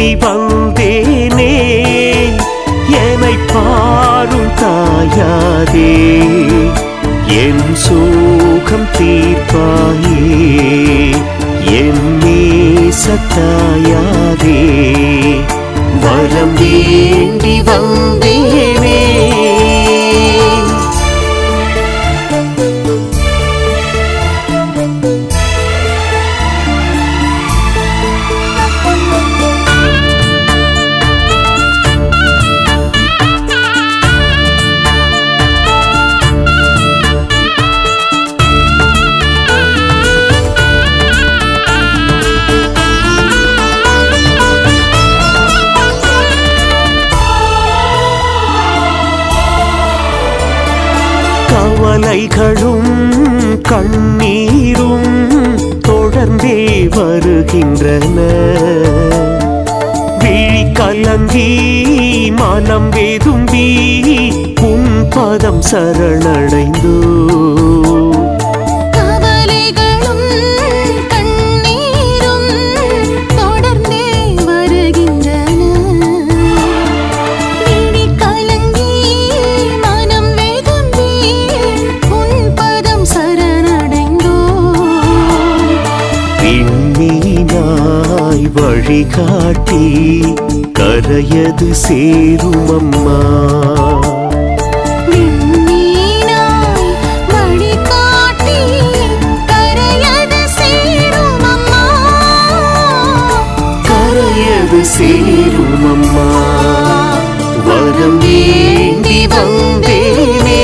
வேண்டி வந்தேனே என்னை பாரும் தாயாரே என் சோகம் தீர்ப்பாயே என் நேசத்தாயாரே வரம் வேண்டி வந்தேனே கவலைகளும் கண்ணீரும் தொடர்ந்தே வருகின்றன விழி கலங்கி மனம் வேதும்பி உன் பதம் சரணடைந்தோ கவலைகளும் கண்ணீரும் தொடர்ந்தே வருகின்றன விழி கலங்கி மனம் வெதும்பி உன் பதம் சரணடைந்தோ விண்ணீனாய் வழிகாட்டி கரையது சேரும் அம்மா விண்ணீனாய் வழிகாட்டி கரையது சேரும் அம்மா கரையது சேரும் அம்மா வரம் வேண்டி வந்தேனே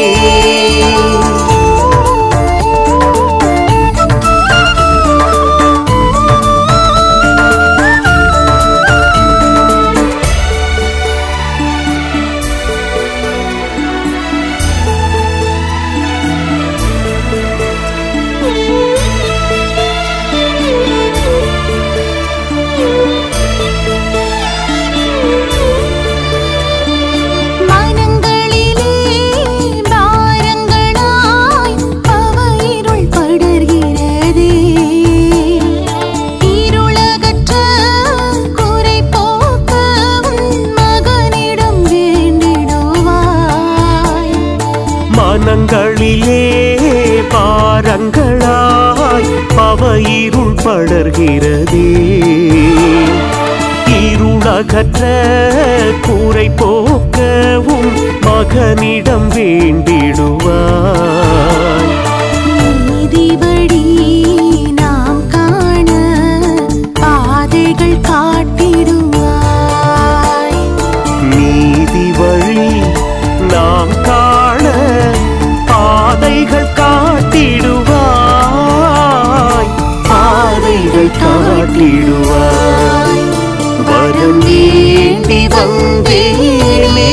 மனங்களிலே பாரங்களாய் பவயிருள் படர்கிறதே இருளகற்ற குறை போக்க உன் மகனிடம் வேண்டிடுவாய் மனங்களிலே பாரங்களாய் பவையிருள் படர்கிறதே இருளகற்ற கூரை போக்கவும் மகனிடம் வேண்டிடுவாய் நீதிபடி நாம் காண பாதைகள் காட்டிடுவாய் நீதி வழி நாம் காண பாதைகள் காட்டிடுவாய் பாதைகள் காட்டிடுவாய் வரம் வேண்டி வந்தேனே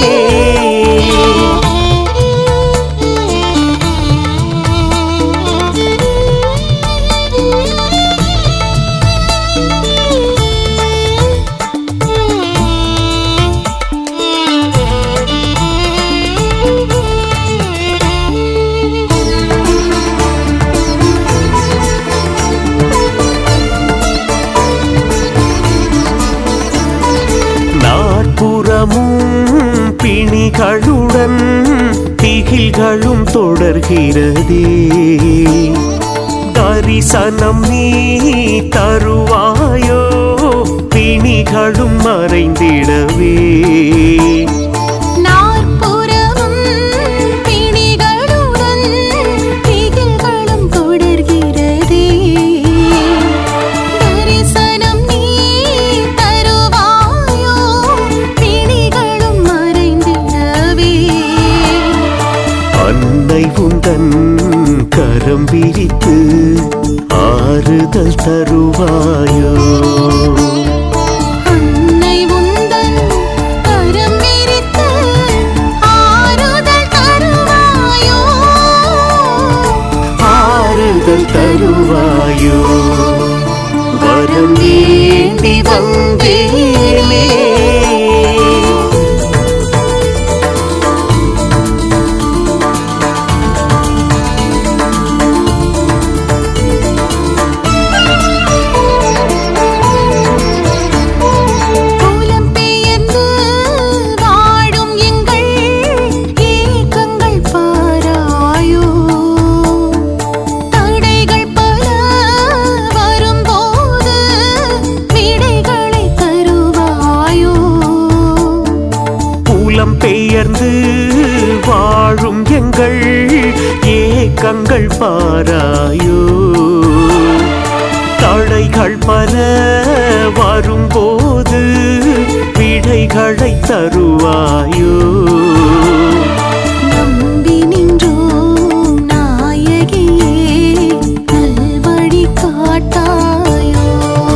நாற்புறமும் பிணிகளுடன் திகில்களும் தொடர்கிறதே தரிசனம் நீ தருவாயோ பிணிகளும் மறைந்திடவே நாற்புறமும் பிணிகளுடன் திகில்களும் தொடர்கிறதே தரிசனம் நீ தருவாயோ பிணிகளும் மறைந்திடவே அன்னை உந்தன் கரம் விரித்து ஆறுதல் தருவாயோ அன்னை உந்தன் கரம் விரித்து ஆறுதல் தருவாயோ ஆறுதல் தருவாயோ வரம் வேண்டி வந்தேனே துக்கங்கள் பாராயோ தடைகள் பல வரும்போது விடைகளை தருவாயோ நம்பி நின்றோம் நாயகியே நல்வழி காட்டாயோ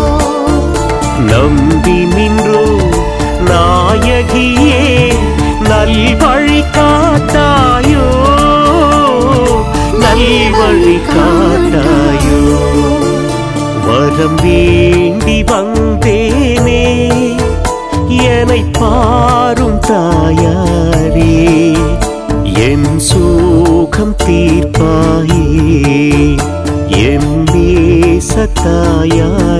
நம்பி நின்றோ நாயகியே நல்வழி காட்டாயோ நல்வழி காட்டாயோ வரம் வேண்டி வந்தேனே என்னை பாரும் தாயாரே என் சோகம் தீர்ப்பாயே என் நேச தாயாரே